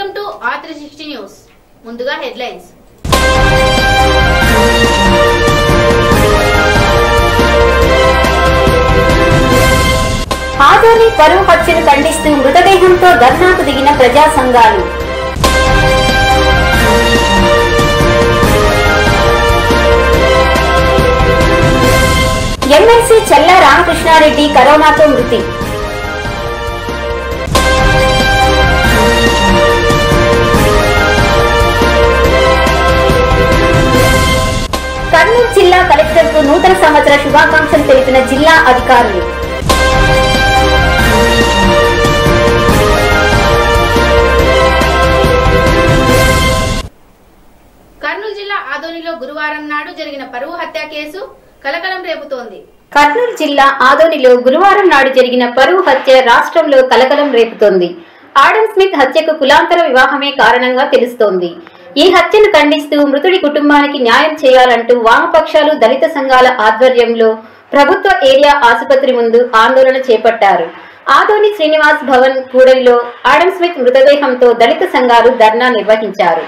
Welcome to R three sixty news ముందుగా headlines Adoni పరువు హత్యను ఖండిస్తూ మృతదేహంతో ధర్నాకు దిగిన ప్రజా సంఘాలు ఎమ్మెల్సీ చెల్ల రామకృష్ణారెడ్డి కరోనాతో మృతి కర్నూలు జిల్లా కలెక్టర్కు నూతన సంవత్సర శుభాకాంక్షలు తెలిపిన జిల్లా అధికారులు కర్నూలు జిల్లా ఆదోనిలో గురువారం నాడు జరిగిన పరువు హత్య కేసు కలకలం రేపుతోంది కర్నూలు జిల్లా ఆదోనిలో గురువారం నాడు జరిగిన పరువు హత్య రాష్ట్రంలో కలకలం రేపుతోంది ఆడమ్ స్మిత్ హత్యకు కులాంతర వివాహమే కారణంగా తెలుస్తోంది ఈ హత్యను ఖండిస్తూ మృతుడి కుటుంబానికి న్యాయం చేయాలంటూ వామపక్షాలు దళిత సంఘాల ఆధ్వర్యంలో ప్రభుత్వ ఏరియా ఆసుపత్రి ముందు ఆందోళన చేపట్టారు ఆదోని శ్రీనివాస్ భవన్ కూడలిలో ఆడమ్ స్మిత్ మృతదేహంతో దళిత సంఘాలు ధర్నా నిర్వహించారు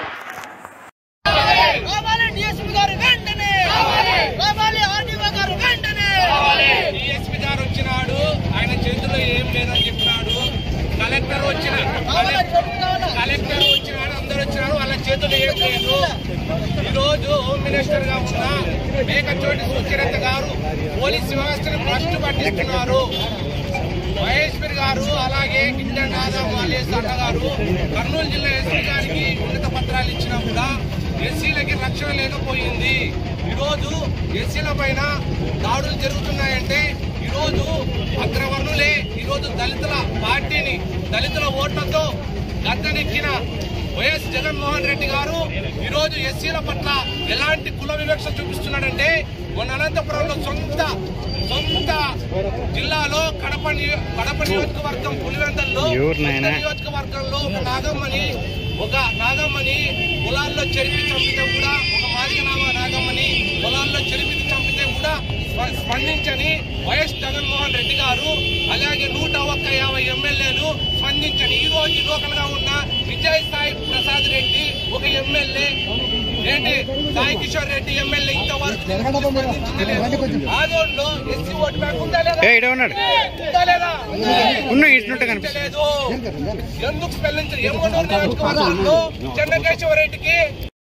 కావాలి డిఎస్పీ గారు వెంటనే కావాలి ఆర్డీఓ గారు వెంటనే డిఎస్పీ గారు వచ్చినాడు ఆయన చేతిలో ఏం లేదని చెప్పినాడు కలెక్టర్ వచ్చిన కావాలి చెప్పు కావాలా కలెక్టర్ వచ్చినాడు అందరు వచ్చినారు వాళ్ళ చేతులు ఏం లేదు ఈ రోజు హోమ్ మినిస్టర్ గా ఉన్న మేకచోటి సుచరిత గారు పోలీస్ వ్యవస్థను భ్రష్టు పట్టిస్తున్నారు మహేశ్వర్ గారు అలాగే కింజన్ నాథం వాలేస్ అన్న గారు కర్నూలు జిల్లా ఎస్పీ గారికి ఉన్నత పత్రాలు ఇచ్చినా కూడా ఎస్సీలకి రక్షణ లేకపోయింది ఈరోజు ఎస్సీల పైన దాడులు జరుగుతున్నాయంటే ఈరోజు అగ్రవర్ణులే ఈరోజు దళితుల పార్టీని దళితుల ఓట్లతో గద్దెనెక్కిన వైఎస్ జగన్మోహన్ రెడ్డి గారు ఈరోజు ఎస్సీల పట్ల ఎలాంటి కుల వివక్ష చూపిస్తున్నాడంటే మొన్న అనంతపురంలో సొంత సొంత జిల్లాలో కడప నియో- కడప నియోజకవర్గం పులివెందల్లో ఎవరినైనా? కొత్త నియోజకవర్గంలో ఒక నాగమ్మని ఒక నాగమ్మని పొలాల్లో చెరిపి చంపితే కూడా ఒక మాదిగనామా నాగమ్మని పొలాల్లో చెరిపి చంపితే కూడా స్ప- స్పందించని వైఎస్ జగన్మోహన్ రెడ్డి గారు అలాగే నూట ఒక్క యాభై ఎమ్మెల్యేలు స్పందించని ఈ రోజు లోకల్ గా ఉన్న విజయ్ సాయి ప్రసాద్ రెడ్డి ఒక ఎమ్మెల్యే ఏంటి సాయి కిషోర్ రెడ్డి ఎమ్మెల్యే ఇంతవరకు స్పందించింది లేదు. ఆదోన్లో ఎస్సీ ఓటు బ్యాంక్ ఉందా లేదా ఏ, ఈడే ఉన్నాడు. ఉందా లేదా ఉన్న ఇచ్చినట్టు కనిపిస్తుంది లేదు ఎందుకు స్పెల్లించారు ఏమో నియోజకవర్గంలో చెన్నకేశ్వరరెడ్డికి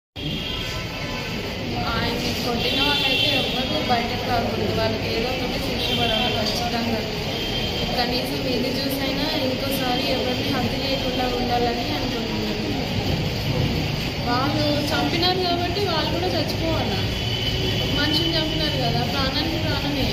ఆయన్ని కొట్టిన వాళ్ళైతే ఎవరు బయటకు రాకూడదు వాళ్ళకి ఏదో ఒకటి శిక్ష పడాలి ఖచ్చితంగా కనీసం ఇది చూసైనా ఇంకోసారి ఎవరిని హత్య లేకుండా ఉండాలని అనుకుంటున్నాను వాళ్ళు చంపినారు కాబట్టి వాళ్ళు కూడా చచ్చిపోవాలా ఒక మనిషిని చంపినారు కదా ప్రాణానికి ప్రాణమే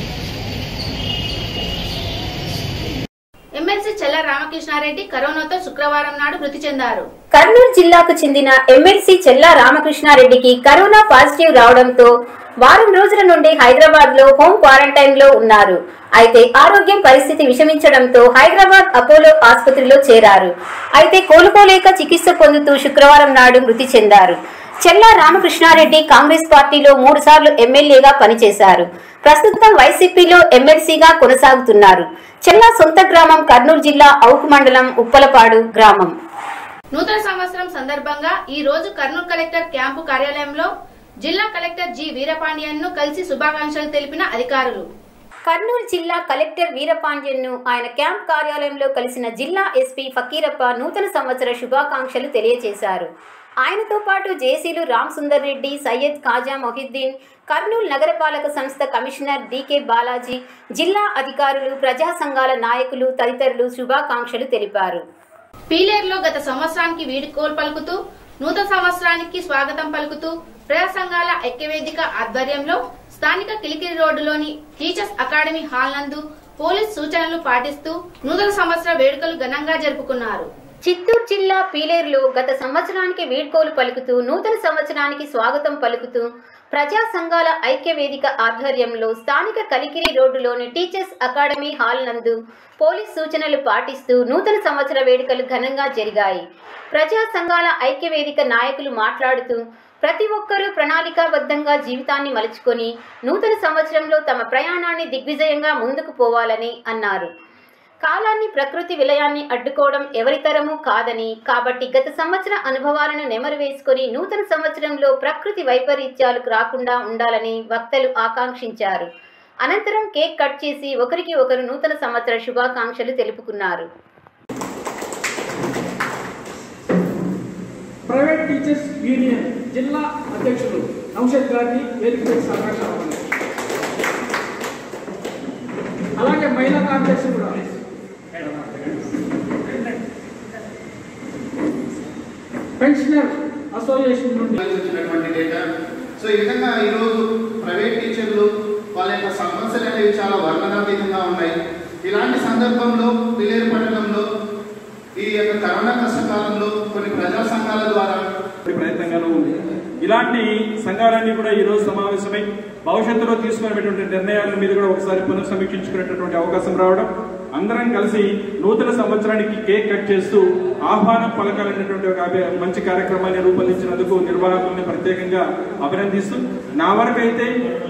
ఎమ్మెల్సీ చెల్ల రామకృష్ణారెడ్డి కరోనాతో శుక్రవారం నాడు మృతి చెందారు కర్నూలు జిల్లాకు చెందిన ఎమ్మెల్సీ చెల్లా రామకృష్ణారెడ్డికి కరోనా పాజిటివ్ రావడంతో వారం రోజుల నుండి హైదరాబాద్ లో హోం క్వారంటైన్ లో ఉన్నారు అయితే ఆరోగ్యం పరిస్థితి విషమించడంతో హైదరాబాద్ అపోలో ఆసుపత్రిలో చేరారు అయితే కోలుకోలేక చికిత్స పొందుతూ శుక్రవారం నాడు మృతి చెందారు చెల్లా రామకృష్ణారెడ్డి కాంగ్రెస్ పార్టీలో మూడు సార్లు ఎమ్మెల్యేగా పనిచేశారు ప్రస్తుతం వైసీపీలో ఎమ్మెల్సీగా కొనసాగుతున్నారు చెల్లా సొంత గ్రామం కర్నూలు జిల్లా అవుకు మండలం ఉప్పలపాడు గ్రామం నూతన సంవత్సరం సందర్భంగా ఈ రోజు కర్నూలు కలెక్టర్ క్యాంపు కార్యాలయంలో జిల్లా కలెక్టర్ జి వీరపాండియన్ ను కలిసి శుభాకాంక్షలు తెలిపిన అధికారులు కర్నూలు జిల్లా కలెక్టర్ వీరపాండ్యన్ను ఆయన క్యాంప్ కార్యాలయంలో కలిసిన జిల్లా ఎస్పీ ఫకీరప్ప నూతన సంవత్సర శుభాకాంక్షలు తెలియజేశారు ఆయనతో పాటు జేసీలు రామ్ సుందర్ రెడ్డి సయ్యద్ ఖాజా మొహిద్దీన్ కర్నూలు నగరపాలక సంస్థ కమిషనర్ డికే బాలాజీ జిల్లా అధికారులు ప్రజా సంఘాల నాయకులు తదితరులు శుభాకాంక్షలు తెలిపారు పీలేరులో గత సంవత్సరానికి వీడుకోలు పలుకుతూ నూతన సంవత్సరానికి స్వాగతం పలుకుతూ ప్రజా సంఘాల ఐక్యవేదిక ఆధ్వర్యంలో స్థానిక కిలికిరి రోడ్డులోని టీచర్స్ అకాడమీ హాల్ నందు పోలీస్ సూచనలు పాటిస్తూ నూతన సంవత్సర వేడుకలు ఘనంగా జరుపుకున్నారు చిత్తూరు జిల్లా పీలేరులో గత సంవత్సరానికి వీడ్కోలు పలుకుతూ నూతన సంవత్సరానికి స్వాగతం పలుకుతూ ప్రజా సంఘాల ఐక్య వేదిక ఆధ్వర్యంలో స్థానిక కలికిరి రోడ్డులోని టీచర్స్ అకాడమీ హాల్ నందు పోలీస్ సూచనలు పాటిస్తూ నూతన సంవత్సర వేడుకలు ఘనంగా జరిగాయి ప్రజా సంఘాల ఐక్య వేదిక నాయకులు మాట్లాడుతూ ప్రతి ఒక్కరూ ప్రణాళికాబద్ధంగా జీవితాన్ని మలుచుకొని నూతన సంవత్సరంలో తమ ప్రయాణాన్ని దిగ్విజయంగా ముందుకు పోవాలని అన్నారు కాలాన్ని ప్రకృతి విలయాన్ని అడ్డుకోవడం ఎవరితరము కాదని కాబట్టి గత సంవత్సర అనుభవాలను నెమరు వేసుకొని నూతన సంవత్సరంలో ప్రకృతి వైపరీత్యాలు రాకుండా ఉండాలని వక్తలు ఆకాంక్షించారు అనంతరం కేక్ కట్ చేసి ఒకరికి ఒకరు నూతన సంవత్సర శుభాకాంక్షలు తెలుపుకున్నారు ప్రైవేట్ టీచర్స్ యూనియన్ జిల్లా అధ్యక్షులు నౌషద్ గారిని వేదికపై సంరక్షణ అలాగే మహిళా కాంగ్రెస్ కూడా పెన్షనర్ అసోసియేషన్ నుండి వచ్చినటువంటి డేటా సో ఈ విధంగా ఈరోజు ప్రైవేట్ టీచర్లు వాళ్ళ యొక్క సమస్యలు అనేవి చాలా వర్ణనాతీతంగా ఉన్నాయి ఇలాంటి సందర్భంలో పిల్లేరు పట్టణంలో ఈ యొక్క కరోనా కష్టకాలంలో కొన్ని ప్రజా సంఘాల ద్వారా ప్రయత్నంగానూ ఉంది ఇలాంటి సంఘాలన్నీ కూడా ఈ రోజు సమావేశమై భవిష్యత్తులో తీసుకునేటువంటి నిర్ణయాల మీద కూడా ఒకసారి పునఃసమీక్షించుకునేటటువంటి అవకాశం రావడం అందరం కలిసి నూతన సంవత్సరానికి కేక్ కట్ చేస్తూ ఆహ్వానం పలకాలనేటువంటి ఒక అభి- మంచి కార్యక్రమాన్ని రూపొందించినందుకు నిర్వాహకుల్ని ప్రత్యేకంగా అభినందిస్తూ నా వరకైతే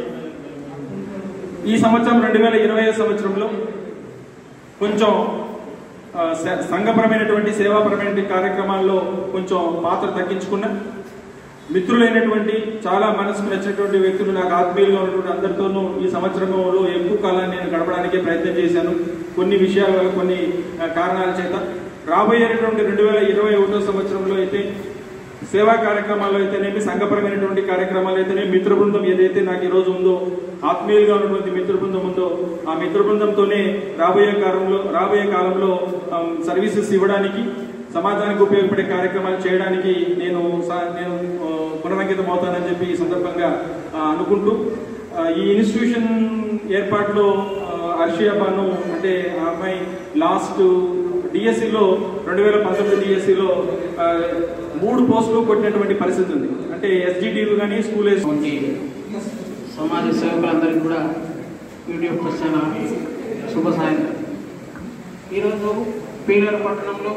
ఈ సంవత్సరం రెండు వేల ఇరవై సంవత్సరంలో కొంచెం ఆ, స- సంఘపరమైనటువంటి సేవాపరమైనటువంటి కార్యక్రమాల్లో కొంచెం పాత్ర తగ్గించుకున్నా మిత్రులైనటువంటి చాలా మనసుకు నచ్చినటువంటి వ్యక్తులు నాకు ఆత్మీయులుగా ఉన్నటువంటి అందరితోనూ ఈ సంవత్సరంలో ఎక్కువ కాలాన్ని నేను గడపడానికే ప్రయత్నం చేశాను కొన్ని విషయాల వల్ల, కొన్ని ఆ, కారణాల చేత రాబోయేటటువంటి రెండు వేల ఇరవై ఒకటో సంవత్సరంలో అయితే సేవా కార్యక్రమాల్లో అయితేనేమి సంఘపరమైనటువంటి కార్యక్రమాలు అయితేనే మిత్ర బృందం ఏదైతే నాకు ఈ రోజు ఉందో ఆత్మీయులుగా ఉన్నటువంటి మిత్ర బృందం ఉందో ఆ మిత్ర బృందంతోనే రాబోయే కాలంలో రాబోయే కాలంలో ఆమ్, సర్వీసెస్ ఇవ్వడానికి సమాజానికి ఉపయోగపడే కార్యక్రమాలు చేయడానికి నేను సా- నేను ఆ, పునరంకితం అవుతానని చెప్పి ఈ సందర్భంగా ఆ, అనుకుంటూ ఆ, ఈ ఇన్స్టిట్యూషన్ ఏర్పాటులో అర్షియా బాను అంటే ఆ అమ్మాయి లాస్ట్ డిఎస్సిలో రెండు వేల పంతొమ్మిది డిఎస్సిలో మూడు పోస్టులు కొట్టినటువంటి పరిస్థితి ఉంది అంటే ఎస్జిటీలు కానీ స్కూల్ వంటి సమాజ సేవకులందరికీ కూడా యూట్యూబ్ క్వశ్చన్ శుభ సాయంత్రం ఈరోజు పీలర్ పట్టణంలో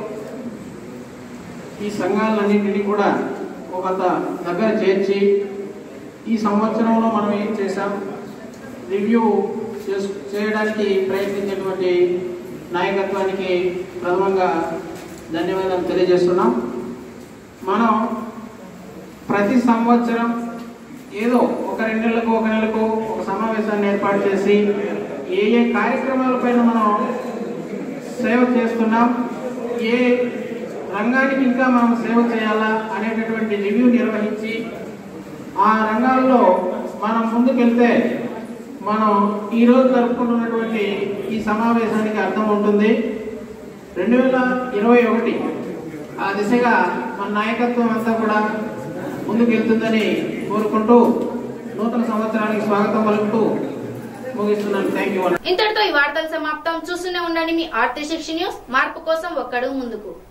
ఈ సంఘాలన్నింటినీ కూడా ఒక ద- దగ్గర చేర్చి ఈ సంవత్సరంలో మనం ఏం చేశాం రివ్యూ చేసు చేయడానికి ప్రయత్నించేటువంటి నాయకత్వానికి ప్రథమంగా ధన్యవాదాలు తెలియజేస్తున్నాం మనం ప్రతి సంవత్సరం ఏదో ఒక రెండు నెలలకు ఒక నెలకు ఒక సమావేశాన్ని ఏర్పాటు చేసి ఏ ఏ కార్యక్రమాలపైన మనం సేవ చేస్తున్నాం ఏ రంగానికి ఇంకా మనం సేవ చేయాలా అనేటటువంటి రివ్యూ నిర్వహించి ఆ రంగాల్లో మనం ముందుకెళ్తే మనం ఈరోజు జరుపుకుంటున్నటువంటి ఈ సమావేశానికి అర్థం ఉంటుంది రెండు వేల ఇరవై ఒకటి ఆ దిశగా మన నాయకత్వం అంతా కూడా ముందుకెళ్తుందని కోరుకుంటూ నూతన సంవత్సరానికి స్వాగతం పలుకుతూ ముగిస్తున్నాను థ్యాంక్ యూ ఇంతటితో ఈ వార్తలు సమాప్తం చూస్తూనే ఉండండి మీ ఆర్తి శిక్ష న్యూస్ మార్పు కోసం ఒక్కడు ముందుకు